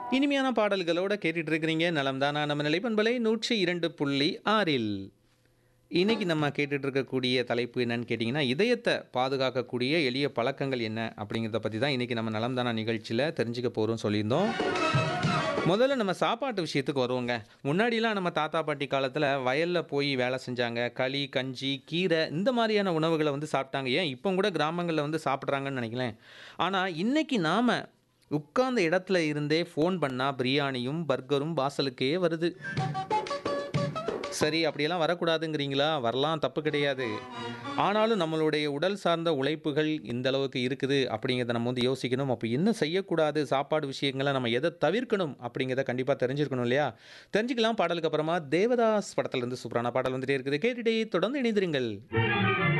இனிமையான பாடல்களோட கேட்டுட்டு இருக்கிறீங்க நலம் தானா நம்ம நிலைப்பண்பலை நூற்றி இரண்டு புள்ளி ஆறில் இன்னைக்கு நம்ம கேட்டுட்டு இருக்கக்கூடிய தலைப்பு என்னன்னு கேட்டிங்கன்னா இதயத்தை பாதுகாக்கக்கூடிய எளிய பழக்கங்கள் என்ன அப்படிங்கிறத பற்றி தான் இன்றைக்கி நம்ம நலம் தானா நிகழ்ச்சியில் தெரிஞ்சுக்க போகிறோம் சொல்லியிருந்தோம் முதல்ல நம்ம சாப்பாட்டு விஷயத்துக்கு வருவோங்க முன்னாடிலாம் நம்ம தாத்தா பாட்டி காலத்தில் வயலில் போய் வேலை செஞ்சாங்க களி கஞ்சி கீரை இந்த மாதிரியான உணவுகளை வந்து சாப்பிட்டாங்க ஏன் இப்போ கூட கிராமங்களில் வந்து சாப்பிட்றாங்கன்னு நினைக்கிறேன் ஆனால் இன்னைக்கு நாம் உட்கார்ந்த இடத்துல இருந்தே ஃபோன் பண்ணால் பிரியாணியும் பர்கரும் வாசலுக்கே வருது சரி அப்படியெல்லாம் வரக்கூடாதுங்கிறீங்களா வரலாம் தப்பு கிடையாது ஆனாலும் நம்மளுடைய உடல் சார்ந்த உழைப்புகள் இந்த அளவுக்கு இருக்குது அப்படிங்கிறத நம்ம வந்து யோசிக்கணும் அப்போ என்ன செய்யக்கூடாது சாப்பாடு விஷயங்களை நம்ம எதை தவிர்க்கணும் அப்படிங்கிறத கண்டிப்பாக தெரிஞ்சிருக்கணும் இல்லையா தெரிஞ்சுக்கலாம் பாடலுக்கு அப்புறமா தேவதாஸ் படத்துல இருந்து சூப்பரான பாடல் வந்துட்டே இருக்குது கேட்டுட்டே தொடர்ந்து இணைந்திருங்கள்